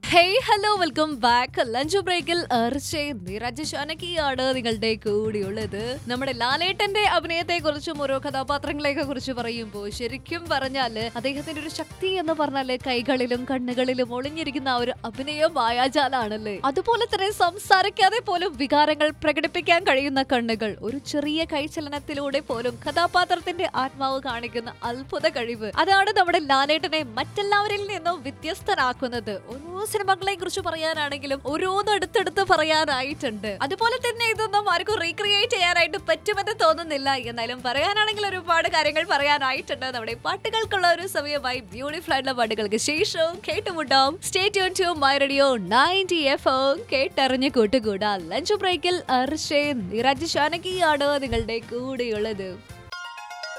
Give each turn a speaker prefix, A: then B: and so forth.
A: hey hello welcome back lunch ബ്രേക്കിൽ എർച്ചെ നിരജ് ഷാനക്കിയാണ് നിങ്ങളുടെ കൂടിയുള്ളത് നമ്മുടെ ലാലേട്ടന്റെ അഭിനയത്തെ കുറിച്ചും ഓരോ കഥാപാത്രങ്ങളെയൊക്കെ കുറിച്ച് പറയുമ്പോൾ ശരിക്കും പറഞ്ഞാല് അദ്ദേഹത്തിന്റെ ഒരു ശക്തി എന്ന് പറഞ്ഞാല് കൈകളിലും കണ്ണുകളിലും ഒളിഞ്ഞിരിക്കുന്ന ആ ഒരു അഭിനയ മായാജാലാണല്ലേ അതുപോലെ തന്നെ സംസാരിക്കാതെ പോലും വികാരങ്ങൾ പ്രകടിപ്പിക്കാൻ കഴിയുന്ന കണ്ണുകൾ ഒരു ചെറിയ കൈചലനത്തിലൂടെ പോലും കഥാപാത്രത്തിന്റെ ആത്മാവ് കാണിക്കുന്ന അത്ഭുത കഴിവ് അതാണ് നമ്മുടെ ലാലേട്ടനെ മറ്റെല്ലാവരിൽ നിന്നും വ്യത്യസ്തനാക്കുന്നത് ഓരോ സിനിമകളെ കുറിച്ച് പറയാനാണെങ്കിലും ഓരോന്നും എടുത്തെടുത്ത് പറയാനായിട്ടുണ്ട് അതുപോലെ തന്നെ ഇതൊന്നും ആർക്കും റീക്രിയേറ്റ് ചെയ്യാനായിട്ട് പറ്റുമെന്ന് തോന്നുന്നില്ല എന്നാലും പറയാനാണെങ്കിൽ ഒരുപാട് കാര്യങ്ങൾ പറയാനായിട്ടുണ്ട് നമ്മുടെ പാട്ടുകൾക്കുള്ള ഒരു സമയമായി ബ്യൂട്ടിഫുൾ ആയിട്ടുള്ള പാട്ടുകൾക്ക് ശേഷവും കേട്ടുമുണ്ടാവും stay tune to my radio ninety F കേട്ടറിഞ്ഞ് കൂട്ടുകൂടാ ലഞ്ച് ബ്രേക്കിൽ അർഷേ നിരജ് ഷാനകിയാണ് നിങ്ങളുടെ കൂടെയുള്ളത്